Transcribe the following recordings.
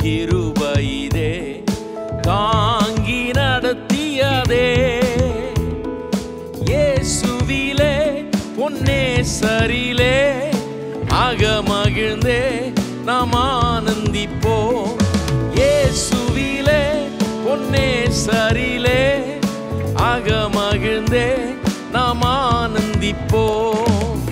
கிருபையிதே தாங்கி நடத்தியதே இயேசுவிலே பொன்னே சரிலே அகமகிழ்ந்தே நாம் ஆனந்திப்போம் இயேசுவிலே பொன்னே சரிலே அகமகிழ்ந்தே நாம் ஆனந்திப்போம்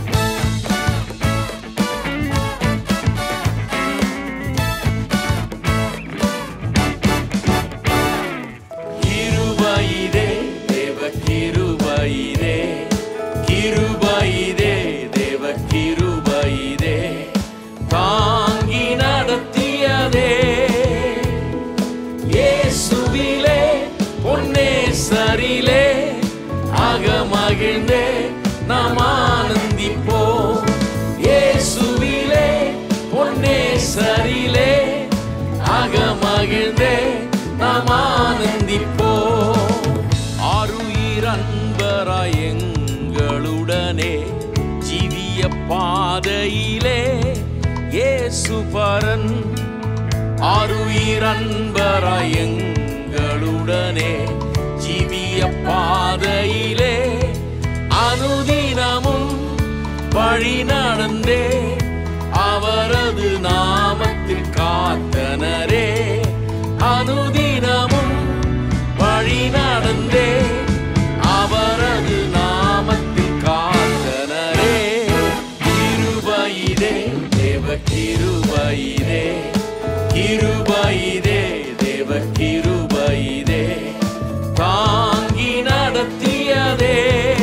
கிருபையிதே தேவ கிருபையிதே கிருபையிதே தேவ கிருபையிதே தாங்கி நடத்தியதே இயேசுவிலே பொன்னே சரிலே அகமகிழ்ந்தே நாம் ஆனந்திப்போம் இயேசுவிலே பொன்னே சரிலே அகமகிழ்ந்தே நாம் ஆனந்திப்போம் ஆருயிர் அன்பராய் எங்களுடனே ஜீவிய பாதையிலே இயேசு பரன் ஆருயிர் அன்பராய் எங்களுடனே ஜீவிய பாதையிலே அனுதினமும் வழி நடந்தே அவரது நாமத்தில் காத்தனரே அனுதினமும் வழி நடந்தே அவரது நாமத்தில் காத்தனரே கிருபையிதே தேவ கிருபையிதே கிருபையிதே தேவ கிருபையிதே தாங்கி நடத்தியதே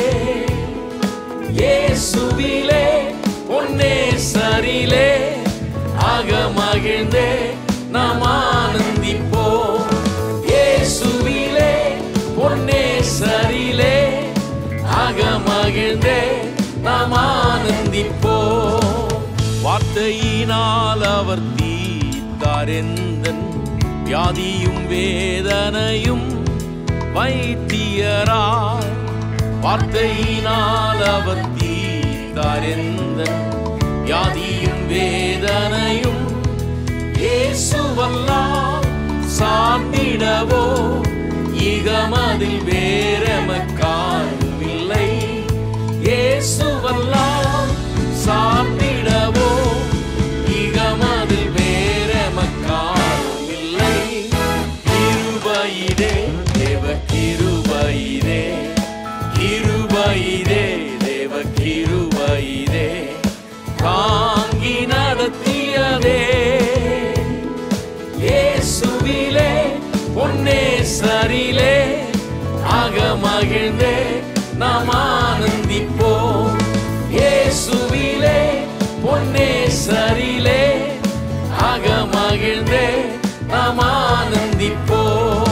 இயேசுவிலே பொன்னே சரிலே அகமகிழ்ந்தே நாம் ஆனந்திப்போம் இயேசுவிலே பொன்னே சரிலே அகமகிழ்ந்தே நாம் ஆனந்திப்போம் வார்த்தையினால் அவர் தீர்த்தார் எந்தன் வியாதியும் வேதனையும் வைத்தியராய் வார்த்தையினால் அவர் தீர்த்தார் எந்தன் வியாதியும் வேதனையும் இயேசுவல்லால் சார்ந்திடவோ இகமதில் வேறமக்காருமில்லை இயேசுவல்லால் சார்ந்திடவோ இகமதில் வேறமக்காருமில்லை கிருபையிதே தேவ கிருபையிதே கிருபையிதே தேவ கிருபையிதே தாங்கி நடத்தியதே இயேசுவிலே பொன்னே சரிலே அகமகிழ்ந்தே நாம் ஆனந்திப்போம் இயேசுவிலே பொன்னே சரிலே அகமகிழ்ந்தே நாம் ஆனந்திப்போம்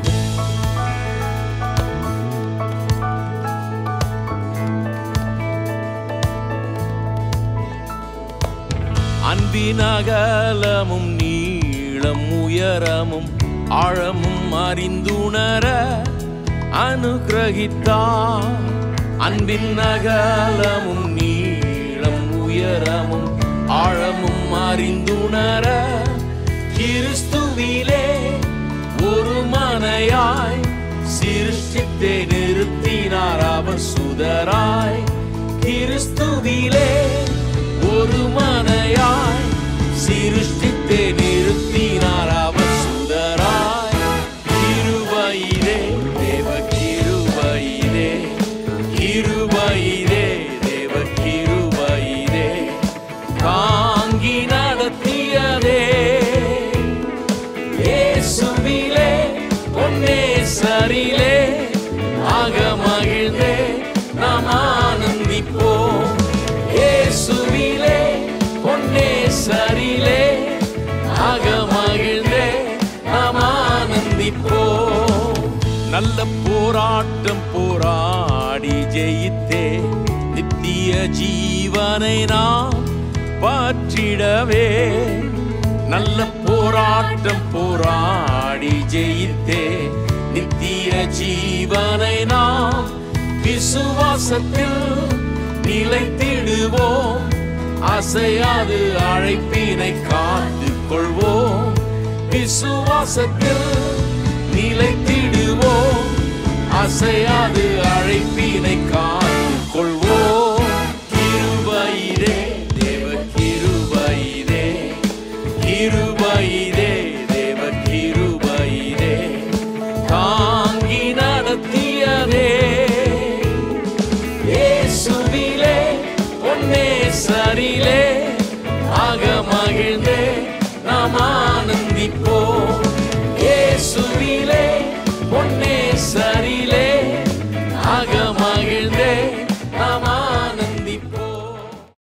அன்பின் அகலமும் நீளம் உயரமும் ஆழமும் அறிந்துணர அனுகிரகித்தார் அன்பின் அகலமும் நீளம் உயரமும் ஆழமும் அறிந்துணர கிறிஸ்துவிலே ஒரு மனையாய் சிருஷ்டித்தே நிறுத்தினார் அவர் சுதராய் கிறிஸ்துவிலே ஒரு மனையாய் சிருஷ்டித்தே நிறுத்தினார் அவர் சுதராய் கிருபையிலே தேவ கிருபையிலே கிருபையிலே தேவ கிருபையிலே தாங்கி நடத்தியதே இயேசுவிலே பொன்னே சரிலே அகமகிழ்ந்தே நாம் ஆனந்திப்போம் இயேசுவிலே பொன்னே சரிலே அகமகிழ்ந்தே நாம் ஆனந்திப்போம் நல்ல போராட்டம் போராடி ஜெயித்தே நித்திய ஜீவனை நாம் பற்றிடவே நல்ல போராட்டம் போராடி ஜெயித்தே நித்திய ஜீவனை நாம் விசுவாசத்தில் நிலைத்திடுவோம் அசையாது அழைப்பினை காத்து கொள்வோம் விசுவாசத்தில் நிலைத்திடுவோம் அசையாது அழைப்பினை காத்துக் கொள்வோம் கிருபையிலே தேவ கிருபையிலே கிருபையிலே தேவ கிருபையிலே தாங்கி நடத்தியதே இயேசுவிலே பொன்னே சரிலே ஆக மகிழ்ந்தே நாம் ஆனந்திப்போம் இயேசுவிலே பொன்னே சரிலே ஆக மகிழ்ந்தே நாம் ஆனந்திப்போம்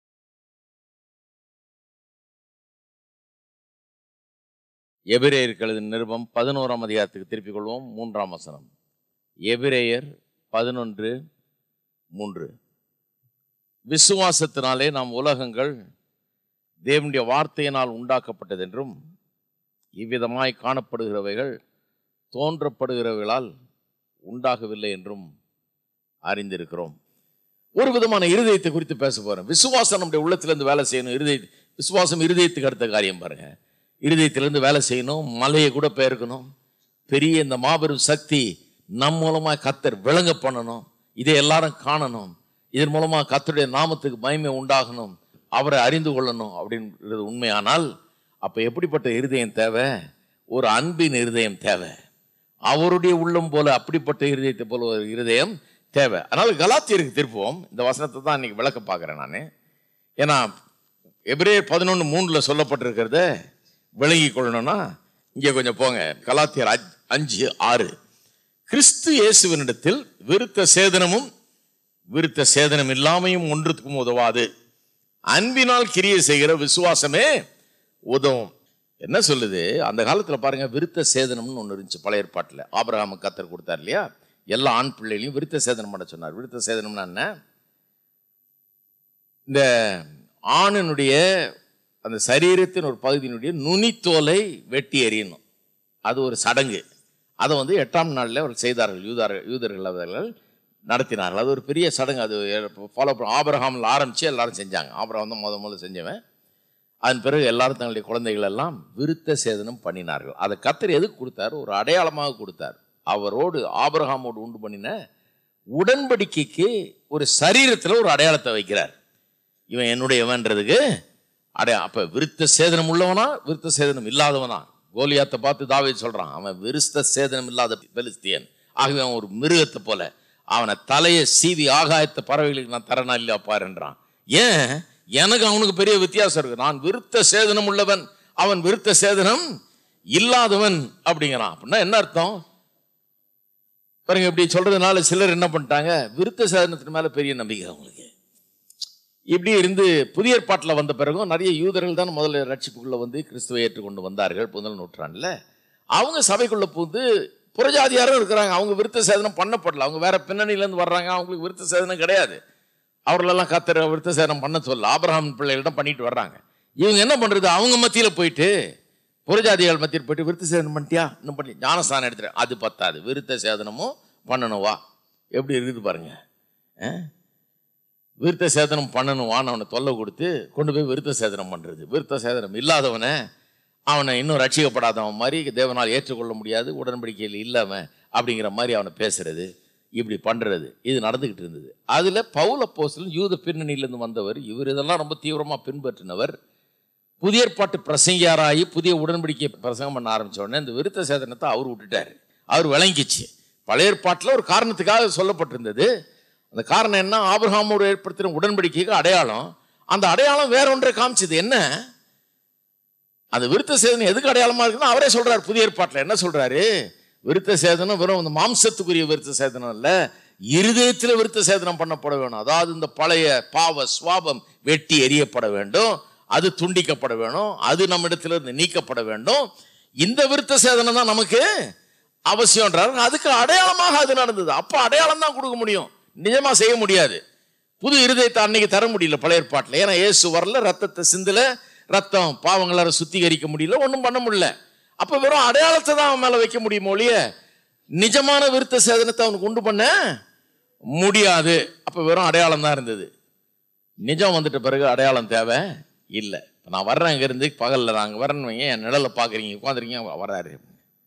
எபிரேயர்களது நிருபம் பதினோராம் அதிகாரத்துக்கு திருப்பிக் கொள்வோம் மூன்றாம் வசனம் எபிரேயர் பதினொன்று மூன்று விசுவாசத்தினாலே நாம் உலகங்கள் தேவனுடைய வார்த்தையினால் உண்டாக்கப்பட்டதென்றும் இவ்விதமாய் காணப்படுகிறவைகள் தோன்றப்படுகிறவைகளால் உண்டாகவில்லை என்றும் அறிந்திருக்கிறோம் ஒரு விதமான இருதயத்தை குறித்து பேச போறேன் விசுவாசம் நம்முடைய உள்ளத்திலிருந்து வேலை செய்யணும் இருதய விசுவாசம் இருதயத்துக்கு அடுத்த காரியம் பாருங்க இருதயத்திலிருந்து வேலை செய்யணும் மலையை கூட பெயர்க்கணும் பெரிய இந்த மாபெரும் சக்தி நம் மூலமா கத்தர் விளங்க பண்ணணும் இதை எல்லாரும் காணணும் இதன் மூலமா கத்தருடைய நாமத்துக்கு மகிமை உண்டாகணும் அவரை அறிந்து கொள்ளணும் அப்படின்றது உண்மையானால் அப்ப எப்படிப்பட்ட இருதயம் தேவை ஒரு அன்பின் இருதயம் தேவை அவருடைய உள்ளம் போல அப்படிப்பட்ட இருதயத்தை போல ஒரு இருதயம் தேவை அதனால கலாத்தியருக்கு திருப்புவோம் இந்த வசனத்தை தான் இன்னைக்கு விளக்க பார்க்குறேன் நான் ஏன்னா எபிரேயர் பதினொன்று மூணில் சொல்லப்பட்டிருக்கிறத விளங்கி கொள்ளணும்னா இங்கே கொஞ்சம் போங்க கலாத்தியர் அஞ்- அஞ்சு ஆறு கிறிஸ்து இயேசுவினிடத்தில் விருத்த சேதனமும் விருத்த சேதனம் இல்லாமையும் ஒன்றுக்கும் உதவாது அன்பினால் கிரியை செய்கிற விசுவாசமே உதவும் என்ன சொல்லுது அந்த காலத்துல பாருங்க விருத்த சேதனம்னு ஒன்று இருந்துச்சு பழைய ஏற்பாட்டில் ஆபிரகாம கத்தர் கொடுத்தார் இல்லையா எல்லா ஆண் பிள்ளைகளையும் விருத்த சேதனம் பண்ண சொன்னார் விருத்த சேதனம்னா என்ன இந்த ஆணினுடைய அந்த சரீரத்தின் ஒரு பகுதியினுடைய நுனித்தோலை வெட்டி எறியணும் அது ஒரு சடங்கு அதை வந்து எட்டாம் நாளில் அவர் செய்தார்கள் யூதார் யூதர்கள் அவர்கள் நடத்தினார்கள் அது ஒரு பெரிய சடங்கு அது ஃபாலோ பண்ண ஆபரகாமில் ஆரம்பித்து எல்லாரும் செஞ்சாங்க ஆபரகாம் தான் முத முதல்ல செஞ்சவன் அதன் பிறகு எல்லாரும் தங்களுடைய குழந்தைகள் எல்லாம் விருத்த சேதனம் பண்ணினார்கள் அதை கத்தர் எதுக்கு கொடுத்தார் ஒரு அடையாளமாக கொடுத்தார் அவரோடு ஆபிரகாமோடு உண்டு பண்ணின உடன்படிக்கைக்கு ஒரு சரீரத்தில் ஒரு அடையாளத்தை வைக்கிறார் இவன் என்னுடையவன்றதுக்கு அடைய அப்ப விருத்த சேதனம் உள்ளவனா விருத்த சேதனம் இல்லாதவனா கோலியாத்தை பார்த்து தாவீது சொல்றான் அவன் விருத்த சேதனம் இல்லாத பெலிஸ்தியன் ஆகவே அவன் ஒரு மிருகத்தை போல அவனை தலையை சீவி ஆகாயத்த பறவைகளுக்கு நான் தரனா இல்லையா பாருன்றான் ஏன் எனக்கு அவனுக்கு பெரிய வித்தியாசம் இருக்கு நான் விருத்த சேதனம் உள்ளவன் அவன் விருத்த சேதனம் இல்லாதவன் அப்படிங்கிறான் அப்படின்னா என்ன அர்த்தம் பாருங்க இப்படி சொல்றதுனால சிலர் என்ன பண்ணிட்டாங்க விருத்த சேதனத்தின் மேல பெரிய நம்பிக்கை அவங்களுக்கு இப்படி இருந்து புதிய ஏற்பாட்டில் வந்த பிறகும் நிறைய யூதர்கள் தான் முதல்ல ரட்சிப்புக்குள்ள வந்து கிறிஸ்துவை ஏற்றுக்கொண்டு வந்தார்கள் முதல் நூற்றாண்டுல அவங்க சபைக்குள்ள புகுந்து புறஜாதியாரும் இருக்கிறாங்க அவங்க விருத்த சேதனம் பண்ணப்படல அவங்க வேற பின்னணியிலேருந்து வர்றாங்க அவங்களுக்கு விருத்த சேதனம் கிடையாது அவர்களெல்லாம் கத்தர் விருத்த சேதனம் பண்ண சொல்ல ஆபிரகாம் பிள்ளைகளிடம் பண்ணிட்டு வர்றாங்க இவங்க என்ன பண்றது அவங்க மத்தியில போயிட்டு புறஜாதிகள் மத்தியில் போயிட்டு விருத்த சேதனம் பண்ணிட்டியா இன்னும் பண்ணி ஞானஸ்தானம் எடுத்துட்டு அது பத்தாது விருத்த சேதனமும் பண்ணணும் வா எப்படி இருக்குது பாருங்க ஆ? விருத்த சேதனம் பண்ணணும் வான்னு அவனை தொல்லை கொடுத்து கொண்டு போய் விருத்த சேதனம் பண்ணுறது விருத்த சேதனம் இல்லாதவனை அவனை இன்னும் ரட்சிக்கப்படாதவன் மாதிரி தேவனால் ஏற்றுக்கொள்ள முடியாது உடன்படிக்கையில் இல்லாமல் அப்படிங்கிற மாதிரி அவனை பேசுறது இப்படி பண்ணுறது இது நடந்துக்கிட்டு இருந்தது அதில் பவுல் அப்போஸ்தலன் யூத பின்னணியிலேருந்து வந்தவர் இவர் இதெல்லாம் ரொம்ப தீவிரமாக பின்பற்றினவர் புதிய ஏற்பாட்டு பிரசங்கியாராகி புதிய உடன்படிக்கை பிரசங்கம் பண்ண ஆரம்பிச்ச உடனே இந்த விருத்த சேதனத்தை அவர் விட்டுட்டார் அவர் விளங்கிச்சு பழைய ஏற்பாட்டில் ஒரு காரணத்துக்காக சொல்லப்பட்டிருந்தது அந்த காரணம் என்ன ஆபிரகாமோடு ஏற்படுத்தின உடன்படிக்கைக்கு அடையாளம் அந்த அடையாளம் வேற ஒன்றை காமிச்சது என்ன அந்த விருத்த சேதனம் எதுக்கு அடையாளமா இருக்குன்னு அவரே சொல்றாரு புதிய ஏற்பாட்டில் என்ன சொல்றாரு விருத்த சேதனம் வெறும் இந்த மாம்சத்துக்குரிய விருத்த சேதனம் இல்ல இருதயத்தில் விருத்த சேதனம் பண்ணப்பட வேணும் அதாவது இந்த பழைய பாவ சுவாபம் வெட்டி எரியப்பட வேண்டும் அது துண்டிக்கப்பட வேணும் அது நம்மிடத்திலிருந்து நீக்கப்பட வேண்டும் இந்த விருத்த சேதனம் தான் நமக்கு அவசியம்ன்றாரு அதுக்கு அடையாளமாக அது நடந்தது அப்போ அடையாளம் தான் கொடுக்க முடியும் நிஜமா செய்ய முடியாது புது இருதயத்தை அன்னைக்கு தர முடியல பழைய ஏற்பாட்டில் ஏன்னா இயேசு வரல ரத்தத்தை சிந்தல ரத்தம் பாவங்களை சுத்திகரிக்க முடியல ஒன்றும் பண்ண முடியல அப்போ வெறும் அடையாளத்தை தான் அவன் மேலே வைக்க முடியுமோ ஒழிய நிஜமான விருத்த சேதனத்தை அவனுக்கு உண்டு பண்ண முடியாது அப்போ வெறும் அடையாளம் தான் இருந்தது நிஜம் வந்துட்ட பிறகு அடையாளம் தேவை இல்லை இப்போ நான் வர்றேன் இங்கேருந்து பகலில் நாங்கள் வரேன்னு வைங்க என் நிழலை பார்க்குறீங்க உட்காந்துருக்கீங்க வர்றாரு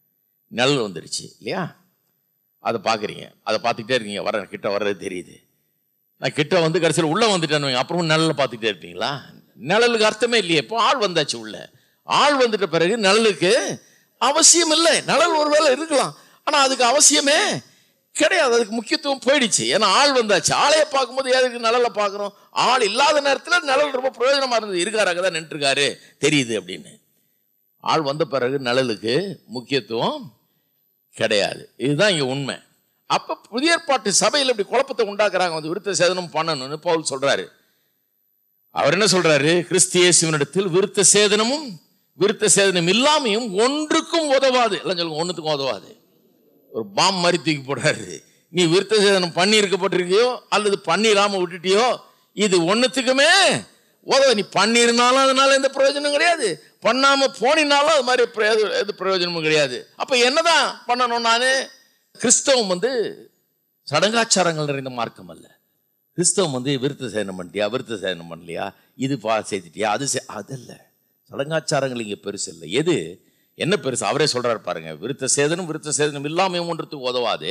நிழல் வந்துருச்சு இல்லையா அதை பார்க்குறீங்க அதை பார்த்துக்கிட்டே இருக்கீங்க வர கிட்ட வர்றது தெரியுது நான் கிட்ட வந்து கடைசியில் உள்ளே வந்துட்டேன்னு வைங்க, அப்புறம் நிழலில் பார்த்துக்கிட்டே இருப்பீங்களா நிழலுக்கு அர்த்தமே இல்லையே இப்போ ஆள் வந்தாச்சு உள்ள ஆள் வந்துட்ட பிறகு நிழலுக்கு அவசியம் இல்லை நிழல் ஒருவேளை இருக்கலாம் ஆனால் அதுக்கு அவசியமே கிடையாது அதுக்கு முக்கியத்துவம் போயிடுச்சு ஏன்னா ஆள் வந்தாச்சு ஆளைய பார்க்கும்போது எதுக்கு நிழலை பார்க்குறோம் ஆள் இல்லாத நேரத்தில் நிழல் ரொம்ப பிரயோஜனமாக இருந்தது இருக்காராக தான் நின்றுருக்காரு தெரியுது அப்படின்னு ஆள் வந்த பிறகு நிழலுக்கு முக்கியத்துவம் கிடையாது இதுதான் இங்கே உண்மை அப்போ புதிய ஏற்பாட்டு சபையில் இப்படி குழப்பத்தை உண்டாக்குறாங்க வந்து விருத்த சேதனம் பண்ணணும்னு பவுல் சொல்றாரு அவர் என்ன சொல்றாரு கிறிஸ்து இயேசுவினிடத்தில் விருத்த சேதனமும் விருத்த சேதனம் இல்லாமையும் ஒன்றுக்கும் உதவாது எல்லாம் சொல்லுங்க ஒன்றுத்துக்கும் உதவாது ஒரு பாம் மாதிரி தூக்கி போடுறாரு நீ விருத்த சேதனம் பண்ணி இருக்கப்பட்டிருக்கியோ அல்லது பண்ணிடாம விட்டுட்டியோ இது ஒன்றுத்துக்குமே உதவ நீ பண்ணியிருந்தாலும் அதனால எந்த பிரயோஜனம் கிடையாது பண்ணாம போனினாலும் அது மாதிரி பிரயோஜ- எது பிரயோஜனமும் கிடையாது அப்ப என்னதான் பண்ணணும் நான் கிறிஸ்தவம் வந்து சடங்காச்சாரங்கள் நிறைந்த மார்க்கம் அல்ல கிறிஸ்தவம் வந்து விருத்த சேதனம் பண்ணிட்டியா விருத்த சேதனம் பண்ணலையா இது பா செய்துட்டியா அது செய்- அதல்ல சடங்காச்சாரங்கள் இங்கே பெருசு இல்லை எது என்ன பெருசு அவரே சொல்றாரு பாருங்க விருத்த சேதனம் விருத்த சேதனம் இல்லாம ஒன்றத்துக்கு உதவாது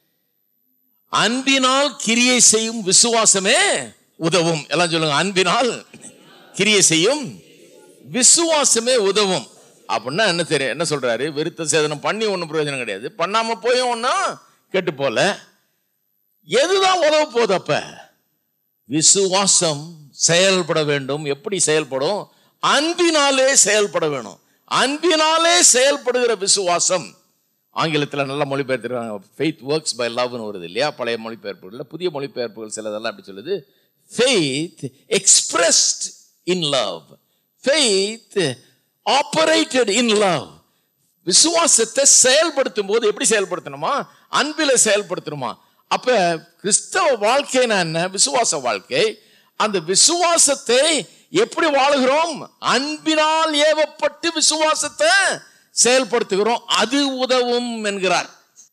அன்பினால் கிரியை செய்யும் விசுவாசமே உதவும் எல்லாம் சொல்லுங்க அன்பினால் கிரியை செய்யும் விசுவாசமே உதவும் அப்படின்னா என்ன தெரியும் என்ன சொல்றாரு விருத்த சேதனம் பண்ணி ஒன்றும் பிரயோஜனம் கிடையாது பண்ணாம போயும் ஒன்றும் கெட்டு போல எதுதான் உதவ போகுது அப்ப விசுவாசம் செயல்பட வேண்டும் எப்படி செயல்படும் அன்பினாலே செயல்பட வேணும் அன்பினாலே செயல்படுகிற விசுவாசம் ஆங்கிலத்தில் நல்ல மொழிபெயர்த்துருக்காங்க ஃபெய்த் ஒர்க்ஸ் பை லவ்னு வருது இல்லையா பழைய மொழிபெயர்ப்புகளில் புதிய மொழிபெயர்ப்புகள் சிலதெல்லாம் அப்படி சொல்லுது faith expressed in love faith operated in love விசுவாசத்தை செயல்படுத்தும் போது எப்படி செயல்படுத்தணுமா அன்பில செயல்படுத்தணுமா அப்ப கிறிஸ்தவ வாழ்க்கைனா என்ன விசுவாச வாழ்க்கை அந்த விசுவாசத்தை எப்படி வாழுகிறோம் அன்பினால் ஏவப்பட்டு விசுவாசத்தை செயல்படுத்துகிறோம் அது உதவும் என்கிறார்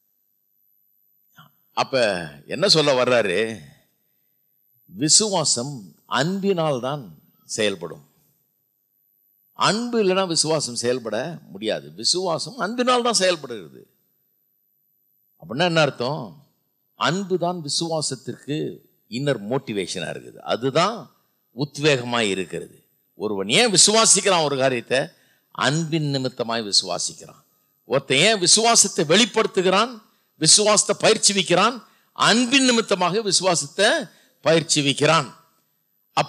அப்ப என்ன சொல்ல வர்றாரு விசுவாசம் அன்பினால் தான் செயல்படும் அன்பு இல்லைன்னா விசுவாசம் செயல்பட முடியாது விசுவாசம் அன்பினால் தான் செயல்படுகிறது அப்படின்னா என்ன அர்த்தம் அன்பு தான் விசுவாசத்திற்கு இன்னர் மோட்டிவேஷனாக இருக்குது அதுதான் உத்வேகமாய் இருக்கிறது ஒருவன் ஏன் விசுவாசிக்கிறான் ஒரு காரியத்தை அன்பின் நிமித்தமாய் விசுவாசிக்கிறான் ஒருத்தன் ஏன் விசுவாசத்தை வெளிப்படுத்துகிறான் விசுவாசத்தை பயிற்சி வைக்கிறான் அன்பின் நிமித்தமாக விசுவாசத்தை பயிற்சி வைக்கிறான் அப்ப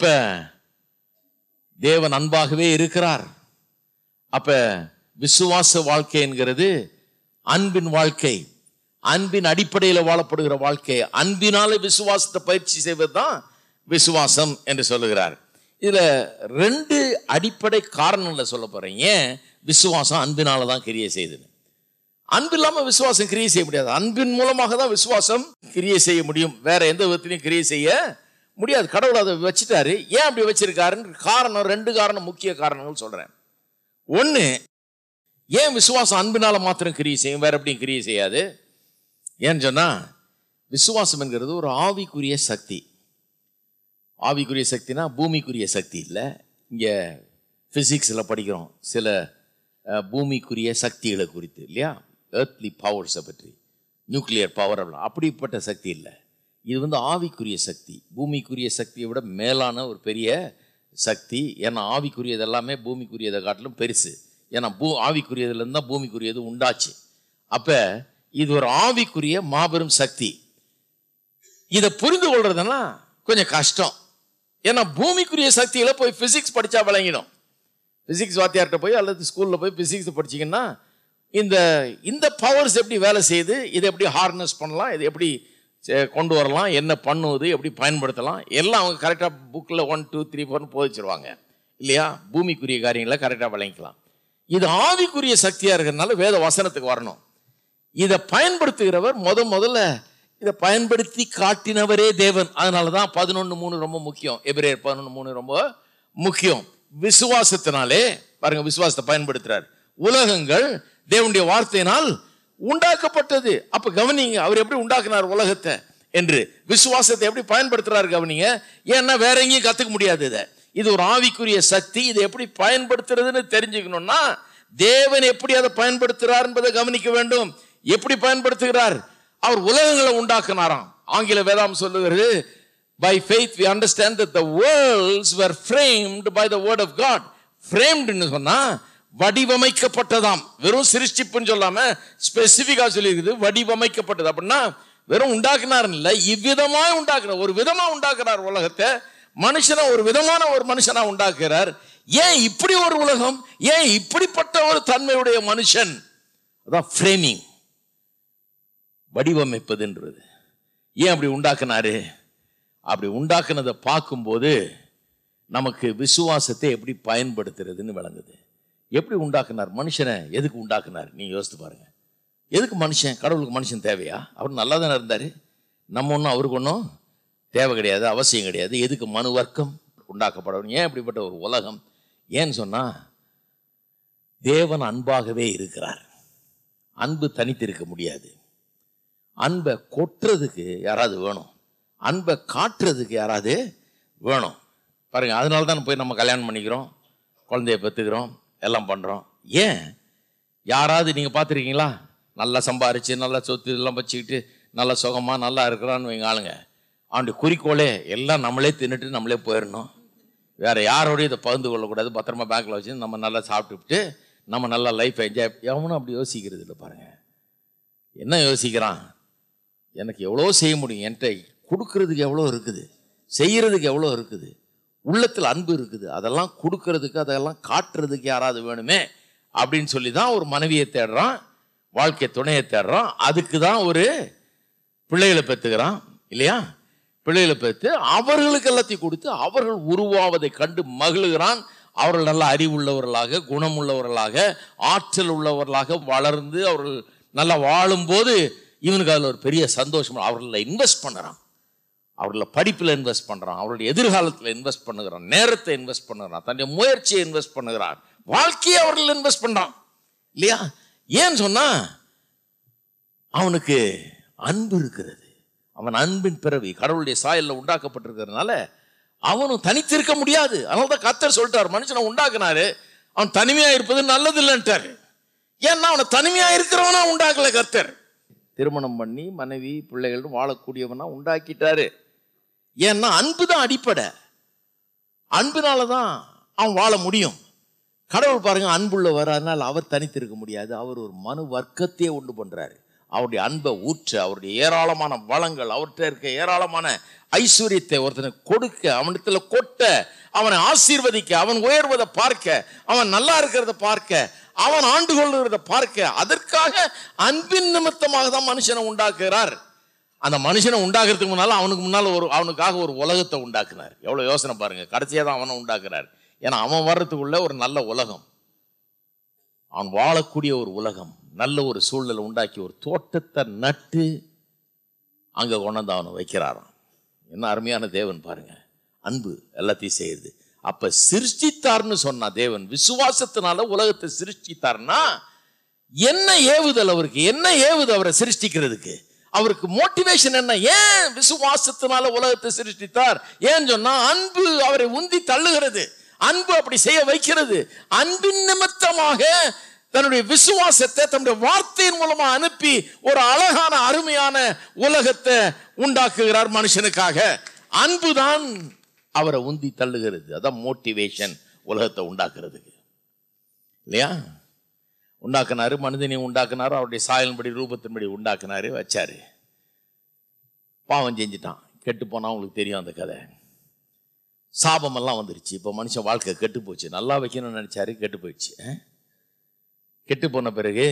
தேவன் அன்பாகவே இருக்கிறார் அப்ப விசுவாச வாழ்க்கை என்கிறது அன்பின் வாழ்க்கை அன்பின் அடிப்படையில் வாழப்படுகிற வாழ்க்கை அன்பினால விசுவாசத்தை பயிற்சி செய்வதுதான் விசுவாசம் என்று சொல்லுகிறார் இதுல ரெண்டு அடிப்படை காரணங்களை சொல்ல போறேன் ஏன் விசுவாசம் அன்பினால தான் கிரியை செய்யுதுன்னு அன்பு இல்லாம விசுவாசம் கிரியை செய்ய முடியாது அன்பின் மூலமாக தான் விசுவாசம் கிரியை செய்ய முடியும் வேற எந்த விதத்திலையும் கிரியை செய்ய முடியாது கடவுள் அதை வச்சுட்டாரு ஏன் அப்படி வச்சிருக்காருன்னு காரணம் ரெண்டு காரணம் முக்கிய காரணங்கள் சொல்றேன் ஒண்ணு ஏன் விசுவாசம் அன்பினால மாத்திரம் கிரியை செய்யும் வேற எப்படியும் கிரியை செய்யாது ஏன்னு சொன்னா விசுவாசம் என்கிறது ஒரு ஆவிக்குரிய சக்தி ஆவிக்குரிய சக்தினா பூமிக்குரிய சக்தி இல்லை இங்கே ஃபிசிக்ஸில் படிக்கிறோம் சில அஹ், பூமிக்குரிய சக்திகளை குறித்து இல்லையா ஏர்த்லி பவர்ஸை பற்றி நியூக்ளியர் பவர் அப்படிலாம் அப்படிப்பட்ட சக்தி இல்லை இது வந்து ஆவிக்குரிய சக்தி பூமிக்குரிய சக்தியை விட மேலான ஒரு பெரிய சக்தி ஏன்னா ஆவிக்குரியது எல்லாமே பூமிக்குரியதை காட்டிலும் பெருசு ஏன்னா பூ ஆவிக்குரியதுலேருந்து தான் பூமிக்குரியது உண்டாச்சு அப்போ இது ஒரு ஆவிக்குரிய மாபெரும் சக்தி இதை புரிந்து கொள்றதுன்னா கொஞ்சம் கஷ்டம் ஏன்னா பூமிக்குரிய சக்தியில போய் பிசிக்ஸ் படிச்சா விளங்கிடும் பிசிக்ஸ் வாத்தியார்கிட்ட போய் அல்லது ஸ்கூல்ல போய் பிசிக்ஸ் படிச்சீங்கன்னா இந்த இந்த பவர்ஸ் எப்படி வேலை செய்யுது இதை எப்படி ஹார்னஸ் பண்ணலாம் இதை எப்படி செ- கொண்டு வரலாம் என்ன பண்ணுவது எப்படி பயன்படுத்தலாம் எல்லாம் அவங்க கரெக்டாக புக்கில் ஒன் டூ த்ரீ ஃபோர்னு போதிச்சிருவாங்க இல்லையா பூமிக்குரிய காரியங்களை கரெக்டாக விளங்கிக்கலாம் இது ஆவிக்குரிய சக்தியாக இருக்கிறதுனால வேத வசனத்துக்கு வரணும் இதை பயன்படுத்துகிறவர் முத முதல்ல இதை பயன்படுத்தி காட்டினவரே தேவன் அதனால தான் பதினொன்று மூணு ரொம்ப முக்கியம் எபிரேயர் பதினொன்று மூணு ரொம்ப முக்கியம் விசுவாசத்தினாலே பாருங்க விசுவாசத்தை பயன்படுத்துறார் உலகங்கள் தேவனுடைய வார்த்தையினால் உண்டாக்கப்பட்டது அப்ப கவனிங்க அவர் எப்படி உண்டாக்குனார் உலகத்தை என்று விசுவாசத்தை எப்படி பயன்படுத்துறாரு கவனிங்க ஏன்னா வேற எங்கேயும் கத்துக்க முடியாது இதை இது ஒரு ஆவிக்குரிய சக்தி இதை எப்படி பயன்படுத்துறதுன்னு தெரிஞ்சுக்கணும்னா தேவன் எப்படி அதை பயன்படுத்துகிறார் என்பதை கவனிக்க வேண்டும் எப்படி பயன்படுத்துகிறார் அவர் உலகங்களை உண்டாக்குனாராம் ஆங்கில வேதாம் சொல்லுகிறது by faith we understand that the worlds were framed by the word of god framedனு சொன்னா வடிவமைக்கப்பட்டதாம் வெறும் சிருஷ்டிப்புன்னு சொல்லாம ஸ்பெசிபிக்கா சொல்லியிருக்குது வடிவமைக்கப்பட்டது அப்படின்னா வெறும் உண்டாக்குனார் இல்ல இவ்விதமா உண்டாக்குறார் ஒரு விதமா உண்டாக்குறார் உலகத்தை மனுஷனை ஒரு விதமான ஒரு மனுஷனா உண்டாக்குறார் ஏன் இப்படி ஒரு உலகம் ஏன் இப்படிப்பட்ட ஒரு தன்மையுடைய மனுஷன் அதான் ஃப்ரேமிங் வடிவமைப்பதுன்றது ஏன் அப்படி உண்டாக்குனாரு அப்படி உண்டாக்குனதை பார்க்கும்போது நமக்கு விசுவாசத்தை எப்படி பயன்படுத்துறதுன்னு விளங்குது எப்படி உண்டாக்குனார் மனுஷனை எதுக்கு உண்டாக்குனார் நீ யோசித்து பாருங்க எதுக்கு மனுஷன் கடவுளுக்கு மனுஷன் தேவையா அவர் நல்லா தானே இருந்தார் நம்ம ஒன்றும் அவருக்கு ஒன்றும் தேவை கிடையாது அவசியம் கிடையாது எதுக்கு மனு வர்க்கம் உண்டாக்கப்படணும் ஏன் இப்படிப்பட்ட ஒரு உலகம் ஏன்னு சொன்னால் தேவன் அன்பாகவே இருக்கிறார் அன்பு தனித்திருக்க முடியாது அன்பை கொட்டுறதுக்கு யாராவது வேணும் அன்பை காட்டுறதுக்கு யாராவது வேணும் பாருங்க அதனால தான் போய் நம்ம கல்யாணம் பண்ணிக்கிறோம் குழந்தைய பெற்றுக்கிறோம் எல்லாம் பண்ணுறோம் ஏன் யாராவது நீங்கள் பார்த்துருக்கீங்களா நல்லா சம்பாரிச்சு நல்லா சொத்து எல்லாம் வச்சுக்கிட்டு நல்லா சுகமாக நல்லா இருக்கிறான்னு வைங்க ஆளுங்க அவனுடைய குறிக்கோளே எல்லாம் நம்மளே தின்னுட்டு நம்மளே போயிடணும் வேற யாரோடையும் இதை பகிர்ந்து கொள்ளக்கூடாது பத்திரமா பேங்க்ல வச்சு நம்ம நல்லா சாப்பிட்டுவிட்டு நம்ம நல்லா லைஃப் என்ஜாய் எவனும் அப்படி யோசிக்கிறது இல்லை பாருங்க என்ன யோசிக்கிறான் எனக்கு எவ்வளோ செய்ய முடியும் என்கிட்ட கொடுக்கறதுக்கு எவ்வளோ இருக்குது செய்யறதுக்கு எவ்வளோ இருக்குது உள்ளத்தில் அன்பு இருக்குது அதெல்லாம் கொடுக்கறதுக்கு அதெல்லாம் காட்டுறதுக்கு யாராவது வேணுமே அப்படின்னு சொல்லி தான் ஒரு மனைவியை தேடுறான் வாழ்க்கை துணையை தேடுறான் அதுக்கு தான் ஒரு பிள்ளைகளை பெற்றுக்கிறான் இல்லையா பிள்ளைகளை பெற்று அவர்களுக்கு எல்லாத்தையும் கொடுத்து அவர்கள் உருவாவதை கண்டு மகிழுகிறான் அவர்கள் நல்ல அறிவுள்ளவர்களாக குணமுள்ளவர்களாக ஆற்றல் உள்ளவர்களாக வளர்ந்து அவர்கள் நல்லா வாழும்போது இவனுக்கு அதில் ஒரு பெரிய சந்தோஷம் அவர்களில் இன்வெஸ்ட் பண்ணுறான் அவர்களை படிப்பில் இன்வெஸ்ட் பண்ணுறான் அவருடைய எதிர்காலத்தில் இன்வெஸ்ட் பண்ணுகிறான் நேரத்தை இன்வெஸ்ட் பண்ணுகிறான் தன்னுடைய முயற்சியை இன்வெஸ்ட் பண்ணுகிறான் வாழ்க்கையை அவர்கள் இன்வெஸ்ட் பண்ணுறான் இல்லையா ஏன்னு சொன்னா அவனுக்கு அன்பு இருக்கிறது அவன் அன்பின் பிறவி கடவுளுடைய சாயல்ல உண்டாக்கப்பட்டிருக்கிறதுனால அவனும் தனித்திருக்க முடியாது அதனால தான் கத்தர் சொல்லிட்டார் மனுஷனை உண்டாக்குனாரு அவன் தனிமையா இருப்பது நல்லது இல்லைன்ட்டாரு ஏன்னா அவனை தனிமையா இருக்கிறவனா உண்டாக்கல கர்த்தர் திருமணம் பண்ணி மனைவி பிள்ளைகள் வாழக்கூடியவனா உண்டாக்கிட்டாரு ஏன்னா அன்பு தான் அடிப்படை அன்பினால தான் அவன் வாழ முடியும் கடவுள் பாருங்க அன்புள்ளவர் அதனால் அவர் தனித்திருக்க முடியாது அவர் ஒரு மனு வர்க்கத்தையே உண்டு பண்றாரு அவருடைய அன்பை ஊற்ற அவருடைய ஏராளமான வளங்கள் அவர்கிட்ட இருக்க ஏராளமான ஐஸ்வர்யத்தை ஒருத்தனுக்கு கொடுக்க அவனிடத்துல கொட்ட அவனை ஆசீர்வதிக்க அவன் உயர்வதை பார்க்க அவன் நல்லா இருக்கிறத பார்க்க அவன் ஆண்டு கொள்கிறத பார்க்க அதற்காக அன்பின் நிமித்தமாக தான் மனுஷனை உண்டாக்குகிறார் அந்த மனுஷனை உண்டாக்குறதுக்கு முன்னால அவனுக்கு முன்னால் ஒரு அவனுக்காக ஒரு உலகத்தை உண்டாக்குனார் எவ்வளோ யோசனை பாருங்க கடைசியாக தான் அவனை உண்டாக்குறார் ஏன்னா அவன் வர்றதுக்குள்ள ஒரு நல்ல உலகம் அவன் வாழக்கூடிய ஒரு உலகம் நல்ல ஒரு சூழ்நிலை உண்டாக்கி ஒரு தோட்டத்தை நட்டு அங்கே கொண்டாந்து அவனை வைக்கிறாராம் என்ன அருமையான தேவன் பாருங்க அன்பு எல்லாத்தையும் செய்யுது அப்ப சிருஷ்டித்தார்னு சொன்னா தேவன் விசுவாசத்தினால உலகத்தை சிருஷ்டித்தார்னா என்ன ஏவுதல் அவருக்கு என்ன ஏவுது அவரை சிருஷ்டிக்கிறதுக்கு அவருக்கு மோட்டிவேஷன் என்ன ஏன் விசுவாசத்தினால உலகத்தை சிருஷ்டித்தார் ஏன் சொன்னா அன்பு அவரை உந்தி தள்ளுகிறது அன்பு அப்படி செய்ய வைக்கிறது அன்பின் நிமித்தமாக தன்னுடைய விசுவாசத்தை தன்னுடைய வார்த்தையின் மூலமா அனுப்பி ஒரு அழகான அருமையான உலகத்தை உண்டாக்குகிறார் மனுஷனுக்காக அன்புதான் அவரை உந்தி தள்ளுகிறது அதான் மோட்டிவேஷன் உலகத்தை உண்டாக்குறதுக்கு இல்லையா உண்டாக்குனாரு மனிதனை உண்டாக்குனாரு அவருடைய சாயலின்படி ரூபத்தின்படி உண்டாக்குனாரு வச்சாரு பாவம் செஞ்சிட்டான் கெட்டு போனா உங்களுக்கு தெரியும் அந்த கதை சாபமெல்லாம் வந்துருச்சு இப்போ மனுஷன் வாழ்க்கை கெட்டு போச்சு நல்லா வைக்கணும்னு நினைச்சாரு கெட்டு போயிடுச்சு அஹ்? கெட்டு போன பிறகு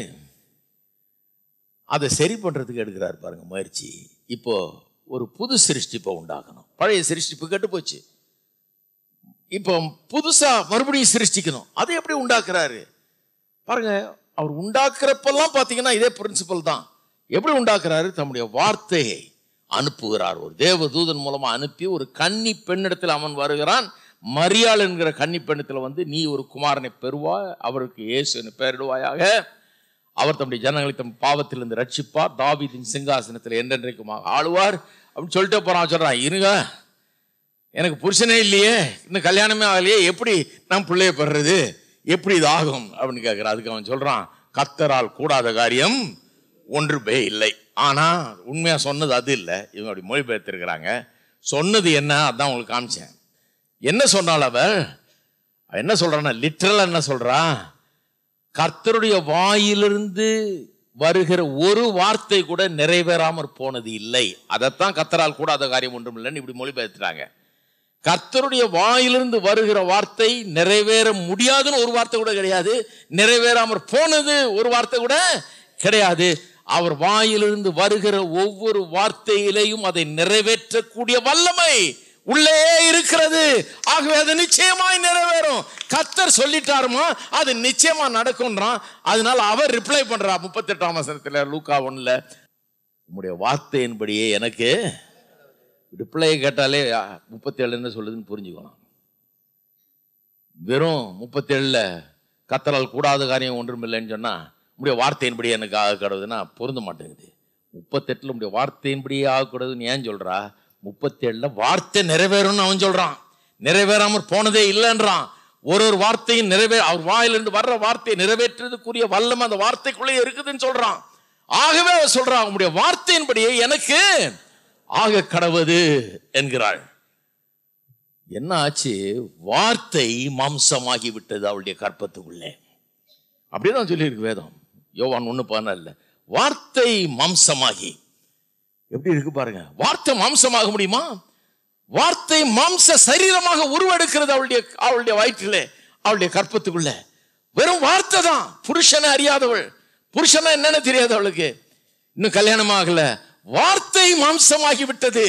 அதை சரி பண்றதுக்கு எடுக்கிறார் பாருங்க முயற்சி இப்போ ஒரு புது சிருஷ்டிப்பை உண்டாக்கணும் பழைய சிருஷ்டிப்பு கெட்டு போச்சு இப்போ புதுசா மறுபடியும் சிருஷ்டிக்கணும் அதை எப்படி உண்டாக்குறாரு பாருங்க அவர் உண்டாக்குறப்பெல்லாம் பார்த்தீங்கன்னா இதே பிரின்சிபல் தான் எப்படி உண்டாக்குறாரு தம்முடைய வார்த்தையை அனுப்புகிறார் ஒரு தேவ தூதன் மூலமா அனுப்பி ஒரு கன்னி பெண்ணிடத்தில் அவன் வருகிறான் மரியாள் என்கிற கன்னி பெண்ணத்தில் வந்து நீ ஒரு குமாரனை பெறுவாய் அவருக்கு இயேசுன்னு பெயரிடுவாயாக அவர் தம்முடைய ஜனங்களை தம் பாவத்திலிருந்து ரட்சிப்பார் தாவீதின் சிங்காசனத்தில் என்றென்றைக்குமாக ஆளுவார் அப்படின்னு சொல்லிட்டே போறான் சொல்றான் இருங்க எனக்கு புருஷனே இல்லையே இன்னும் கல்யாணமே ஆகலையே எப்படி நான் பிள்ளைய பெறுறது எப்படி இது ஆகும் அப்படின்னு கேட்கிறான் அதுக்கு அவன் சொல்றான் கத்தரால் கூடாத காரியம் ஒன்றுமே இல்லை ஆனா உண்மையா சொன்னது அது இல்லை இவங்க அப்படி மொழிபெயர்த்திருக்கிறாங்க சொன்னது என்ன அதான் உங்களுக்கு காமிச்சேன் என்ன சொன்னாள் அவள் என்ன சொல்றான்னா லிட்ரலா என்ன சொல்றா கர்த்தருடைய வாயிலிருந்து வருகிற ஒரு வார்த்தை கூட நிறைவேறாமற் போனது இல்லை அதைத்தான் கத்தரால் கூடாத காரியம் ஒன்றும் இல்லைன்னு இப்படி மொழிபெயர்த்துறாங்க கர்த்தருடைய வாயிலிருந்து வருகிற வார்த்தை நிறைவேற முடியாதுன்னு ஒரு வார்த்தை கூட கிடையாது நிறைவேறாமற் போனது ஒரு வார்த்தை கூட கிடையாது அவர் வாயிலிருந்து வருகிற ஒவ்வொரு வார்த்தையிலையும் அதை நிறைவேற்றக்கூடிய வல்லமை உள்ளே இருக்கிறது ஆகவே அது நிச்சயமாய் நிறைவேறும் கத்தர் சொல்லிட்டாருமா அது நிச்சயமா நடக்கும்ன்றான் அதனால அவர் ரிப்ளை பண்றா முப்பத்தெட்டாம் வசனத்துல லூக்கா ஒண்ணுல உங்களுடைய வார்த்தையின்படியே எனக்கு ரிப்ளை கேட்டாலே முப்பத்தேழு என்ன சொல்லுதுன்னு புரிஞ்சுக்கலாம் வெறும் முப்பத்தேழுல கத்தரால் கூடாத காரியம் ஒன்றும் இல்லைன்னு சொன்னா உங்களுடைய வார்த்தையின்படி எனக்கு ஆக கடவுதுன்னா பொருந்த மாட்டேங்குது முப்பத்தெட்டுல உங்களுடைய வார்த்தையின்படியே ஆகக்கூடாதுன்னு ஏன் சொல்றா முப்பத்தேழுல வார்த்தை நிறைவேறும்னு அவன் சொல்றான் நிறைவேறாமற் போனதே இல்லைன்றான் ஒரு ஒரு வார்த்தையும் நிறைவே அவர் வாயிலிருந்து வர்ற வார்த்தையை நிறைவேற்றுறதுக்குரிய வல்லம் அந்த வார்த்தைக்குள்ளே இருக்குதுன்னு சொல்றான் ஆகவே அவர் சொல்றான் உங்களுடைய வார்த்தையின்படியே எனக்கு ஆக கடவுது என்கிறாள் என்ன ஆச்சு வார்த்தை மாம்சமாகி விட்டது அவளுடைய கற்பத்துக்குள்ளே அப்படிதான் சொல்லியிருக்கு வேதம் யோவான் ஒண்ணு பதினால வார்த்தை மாம்சமாகி எப்படி இருக்கு பாருங்க வார்த்தை மாம்சமாக முடியுமா வார்த்தை மாம்ச சரீரமாக உருவெடுக்கிறது அவளுடைய அவளுடைய வயிற்றிலே அவளுடைய கற்பத்துக்குள்ள வெறும் வார்த்தை தான் புருஷனை அறியாதவள் புருஷனை என்னன்னு தெரியாது அவளுக்கு இன்னும் கல்யாணம் ஆகல வார்த்தை மாம்சமாகி விட்டது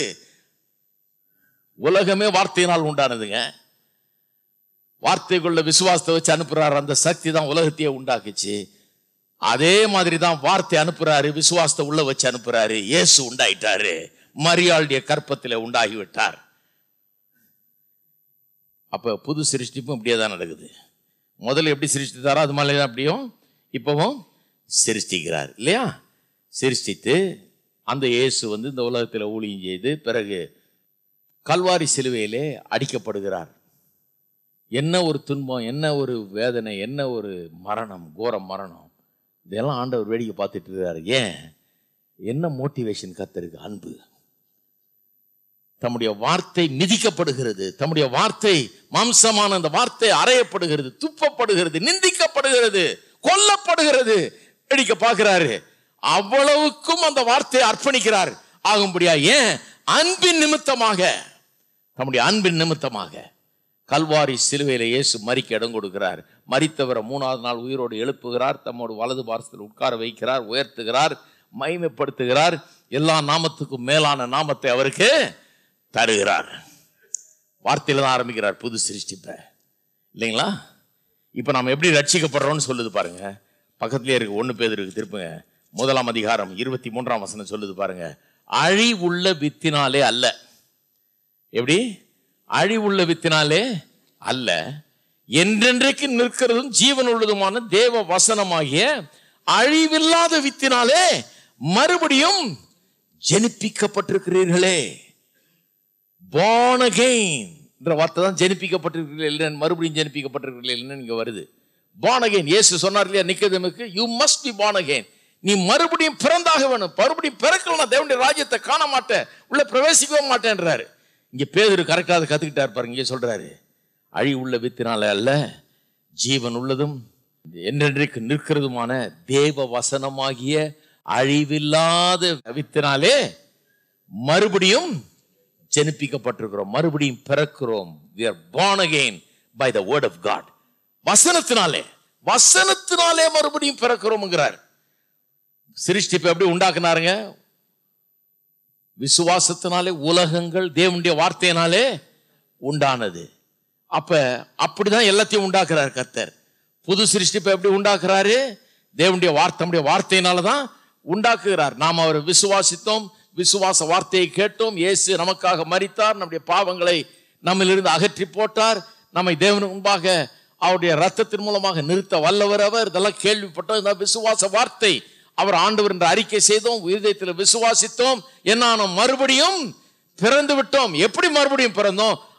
உலகமே வார்த்தையினால் உண்டானதுங்க வார்த்தைக்குள்ள விசுவாசத்தை வச்சு அனுப்புறாரு அந்த சக்தி தான் உலகத்தையே உண்டாக்குச்சு அதே மாதிரி தான் வார்த்தை அனுப்புறாரு விசுவாசத்தை உள்ள வச்சு அனுப்புறாரு இயேசு உண்டாயிட்டாரு மரியாளுடைய கற்பத்தில் உண்டாகி விட்டார் அப்ப புது சிருஷ்டிப்பும் இப்படியே தான் நடக்குது முதல்ல எப்படி சிருஷ்டித்தாரோ அது மாதிரி தான் அப்படியும் இப்பவும் சிருஷ்டிக்கிறார் இல்லையா சிருஷ்டித்து அந்த இயேசு வந்து இந்த உலகத்தில் ஊழியம் செய்து பிறகு கல்வாரி சிலுவையிலே அடிக்கப்படுகிறார் என்ன ஒரு துன்பம் என்ன ஒரு வேதனை என்ன ஒரு மரணம் கோர மரணம் இதெல்லாம் ஆண்டவர் வேடிக்கை பார்த்துட்டு இருக்காரு ஏன் என்ன மோட்டிவேஷன் கத்தருக்கு அன்பு தம்முடைய வார்த்தை மிதிக்கப்படுகிறது தம்முடைய வார்த்தை மாம்சமான அந்த வார்த்தை அறையப்படுகிறது துப்பப்படுகிறது நிந்திக்கப்படுகிறது கொல்லப்படுகிறது வேடிக்கை பார்க்கிறாரு அவ்வளவுக்கும் அந்த வார்த்தையை அர்ப்பணிக்கிறார் ஆகும்படியா ஏன் அன்பின் நிமித்தமாக தம்முடைய அன்பின் நிமித்தமாக கல்வாரி சிலுவையில இயேசு மறிக்க இடம் கொடுக்கிறார் மறித்தவரை மூணாவது நாள் உயிரோடு எழுப்புகிறார் தம்மோட வலது பாரசத்தில் உட்கார வைக்கிறார் உயர்த்துகிறார் மைமைப்படுத்துகிறார் எல்லா நாமத்துக்கும் மேலான நாமத்தை அவருக்கு தருகிறார் வார்த்தையில தான் ஆரம்பிக்கிறார் புது சிருஷ்டிப்ப இல்லைங்களா இப்போ நாம் எப்படி ரட்சிக்கப்படுறோம்னு சொல்லுது பாருங்க பக்கத்துலேயே இருக்கு ஒன்று பேர் இருக்கு திருப்புங்க முதலாம் அதிகாரம் இருபத்தி மூன்றாம் வசனம் சொல்லுது பாருங்க அழிவுள்ள வித்தினாலே அல்ல எப்படி அழிவுள்ள வித்தினாலே அல்ல என்றென்றைக்கு நிற்கிறதும் ஜீவன் உள்ளதுமான தேவ வசனமாகிய அழிவில்லாத வித்தினாலே மறுபடியும் ஜெனிப்பிக்கப்பட்டிருக்கிறீர்களே born again என்ற வார்த்தை தான் ஜெனிப்பிக்கப்பட்டிருக்கிறீர்கள் இல்லைன்னு மறுபடியும் ஜெனிப்பிக்கப்பட்டிருக்கிறீர்கள் இல்லைன்னு இங்க வருது born again இயேசு சொன்னார் இல்லையா நிக்கதமுக்கு you must be born again நீ மறுபடியும் பிறந்தாக வேணும் மறுபடியும் பிறக்கலனா தேவனுடைய ராஜ்யத்தை காண மாட்டேன் உள்ள பிரவேசிக்கவே மாட்டேன்றாரு இங்க பேதர் கரெக்டாக அதை கத்துக்கிட்டார் பாருங்க இங்க சொல்றாரு அழி உள்ள வித்தினால அல்ல ஜீவன் உள்ளதும் என்றென்றைக்கு நிற்கிறதுமான தேவ வசனமாகிய அழிவில்லாத வித்தினாலே மறுபடியும் ஜெனிப்பிக்கப்பட்டிருக்கிறோம் மறுபடியும் பிறக்கிறோம் we are born again by the word of god வசனத்தினாலே வசனத்தினாலே மறுபடியும் பிறக்கிறோம்ங்கிறார் சிருஷ்டிப்பை எப்படி உண்டாக்குனாருங்க விசுவாசத்தினாலே உலகங்கள் தேவனுடைய வார்த்தையினாலே உண்டானது அப்ப அப்படிதான் எல்லாத்தையும் உண்டாக்குறார் கர்த்தர் புது சிருஷ்டிப்பை எப்படி உண்டாக்குறாரு தேவனுடைய வார்த்தை நம்முடைய வார்த்தையினால தான் உண்டாக்குகிறார் நாம் அவரை விசுவாசித்தோம் விசுவாச வார்த்தையை கேட்டோம் இயேசு நமக்காக மரித்தார் நம்முடைய பாவங்களை நம்மிலிருந்து அகற்றி போட்டார் நம்மை தேவன் முன்பாக அவருடைய ரத்தத்தின் மூலமாக நிறுத்த வல்லவர் அவர் இதெல்லாம் கேள்விப்பட்டோம் இந்த விசுவாச வார்த்தை அவர் ஆண்டவர் என்று அறிக்கை செய்தோம் இருதயத்தில் விசுவாசித்தோம் என்ன மறுபடியும் பிறந்து விட்டோம் எப்படி மறுபடியும் பிறந்தோம்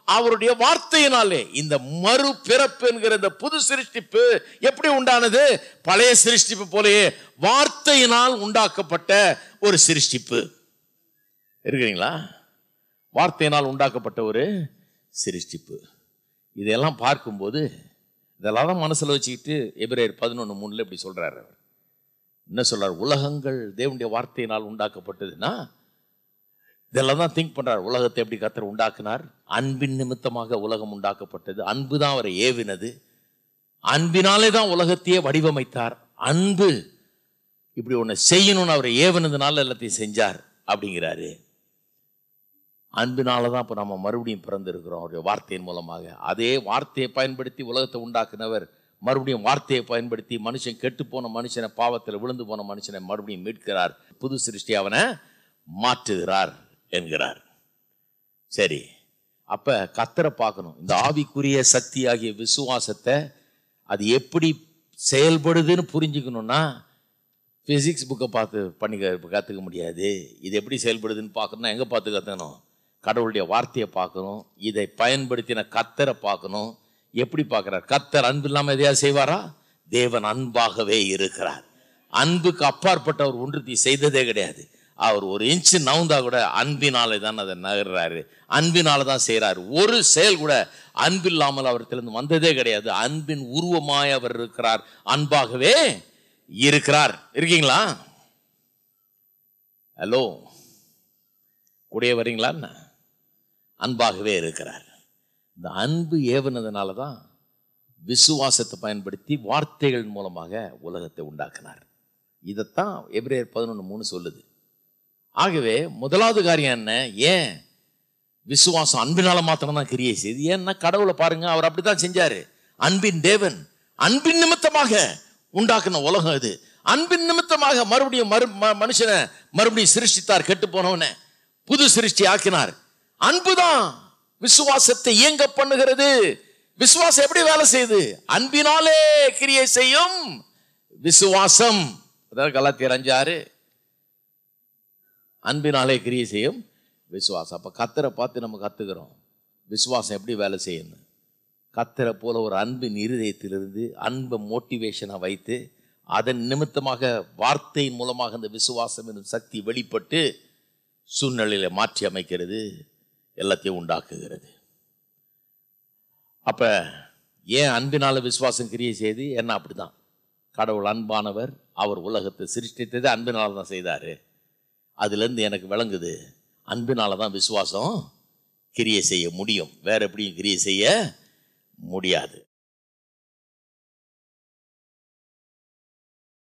அவருடைய வார்த்தையினாலே இந்த மறு பிறப்பு என்கிற இந்த புது சிருஷ்டிப்பு எப்படி உண்டானது பழைய சிருஷ்டிப்பு போலயே வார்த்தையினால் உண்டாக்கப்பட்ட ஒரு சிருஷ்டிப்பு இருக்கிறீங்களா வார்த்தையினால் உண்டாக்கப்பட்ட ஒரு சிருஷ்டிப்பு இதெல்லாம் பார்க்கும்போது இதெல்லாம் தான் மனசில் வச்சுக்கிட்டு எபிரேயர் பதினொன்று மூணில் இப்படி சொல்கிறார் அவர் என்ன சொல்றார் உலகங்கள் தேவனுடைய வார்த்தையினால் உண்டாக்கப்பட்டதுன்னா இதெல்லாம் தான் திங்க் பண்றார் உலகத்தை எப்படி கத்தர் உண்டாக்குனார் அன்பின் நிமித்தமாக உலகம் உண்டாக்கப்பட்டது அன்பு தான் அவரை ஏவினது அன்பினாலே தான் உலகத்தையே வடிவமைத்தார் அன்பு இப்படி ஒன்று செய்யணும்னு அவரை ஏவினதுனால எல்லாத்தையும் செஞ்சார் அப்படிங்கிறாரு அன்பினால தான் இப்போ நம்ம மறுபடியும் பிறந்திருக்கிறோம் அவருடைய வார்த்தையின் மூலமாக அதே வார்த்தையை பயன்படுத்தி உலகத்தை உண்டாக்குனவர் மறுபடியும் வார்த்தையை பயன்படுத்தி மனுஷன் கெட்டு போன மனுஷனை பாவத்தில் விழுந்து போன மனுஷனை மறுபடியும் மீட்கிறார் புது சிருஷ்டி அவனை மாற்றுகிறார் என்கிறார் சரி அப்ப கத்தரை பார்க்கணும் இந்த ஆவிக்குரிய சக்தி ஆகிய விசுவாசத்தை அது எப்படி செயல்படுதுன்னு புரிஞ்சுக்கணும்னா ஃபிசிக்ஸ் புக்கை பார்த்து பண்ணி க- கற்றுக்க முடியாது இது எப்படி செயல்படுதுன்னு பார்க்கணும்னா எங்கே பார்த்து கற்றுக்கணும் கடவுளுடைய வார்த்தையை பார்க்கணும் இதை பயன்படுத்தின கத்தரை பார்க்கணும் எப்படி பார்க்குறார் கத்தர் அன்பு இல்லாமல் எதையாவது செய்வாரா தேவன் அன்பாகவே இருக்கிறார் அன்புக்கு அப்பாற்பட்டவர் ஒன்றுத்தி செய்ததே கிடையாது அவர் ஒரு இன்ச்சு நவுந்தா கூட அன்பினாலே தான் அதை நகர்றாரு அன்பினால தான் செய்கிறாரு ஒரு செயல் கூட அன்பில்லாமல் அவர்த்திலிருந்து வந்ததே கிடையாது அன்பின் உருவமாய் அவர் இருக்கிறார் அன்பாகவே இருக்கிறார் இருக்கீங்களா ஹலோ கூடயே வரீங்களா என்ன அன்பாகவே இருக்கிறார் இந்த அன்பு ஏவுனதுனால தான் விசுவாசத்தை பயன்படுத்தி வார்த்தைகள் மூலமாக உலகத்தை உண்டாக்கினார் இதைத்தான் எபிரேயர் பதினொன்று மூணு சொல்லுது ஆகவே முதலாவது காரியம் என்ன ஏன் விசுவாசம் அன்பினால மாத்திரம் தான் கிரியை செய்து ஏன்னா கடவுளை பாருங்க அவர் அப்படித்தான் செஞ்சாரு அன்பின் தேவன் அன்பின் நிமித்தமாக உண்டாக்குன உலகம் இது அன்பின் நிமித்தமாக மறுபடியும் மறு ம- மனுஷனை மறுபடியும் சிருஷ்டித்தார் கெட்டு போனவனை புது சிருஷ்டி ஆக்கினார் அன்புதான் விசுவாசத்தை இயங்க பண்ணுகிறது விசுவாசம் எப்படி வேலை செய்யுது அன்பினாலே கிரியை செய்யும் விசுவாசம் அதாவது கலாத்தியர் அஞ்சு ஆறு அன்பினாலே கிரியை செய்யும் விசுவாசம் அப்போ கத்தரை பார்த்து நம்ம கத்துக்கிறோம் விசுவாசம் எப்படி வேலை செய்யணும் கத்தரை போல ஒரு அன்பின் இருதயத்திலிருந்து அன்பை மோட்டிவேஷனாக வைத்து அதன் நிமித்தமாக வார்த்தையின் மூலமாக அந்த விசுவாசம் என்னும் சக்தி வெளிப்பட்டு சூழ்நிலையில மாற்றி அமைக்கிறது எல்லாத்தையும் உண்டாக்குகிறது அப்ப ஏன் அன்பினால விசுவாசம் கிரியை செய்து என்ன அப்படிதான் கடவுள் அன்பானவர் அவர் உலகத்தை சிருஷ்டித்தது அன்பினால தான் செய்தாரு அதுலேருந்து எனக்கு விளங்குது அன்பினால தான் விசுவாசம் கிரியை செய்ய முடியும் வேற எப்படியும் கிரியை செய்ய முடியாது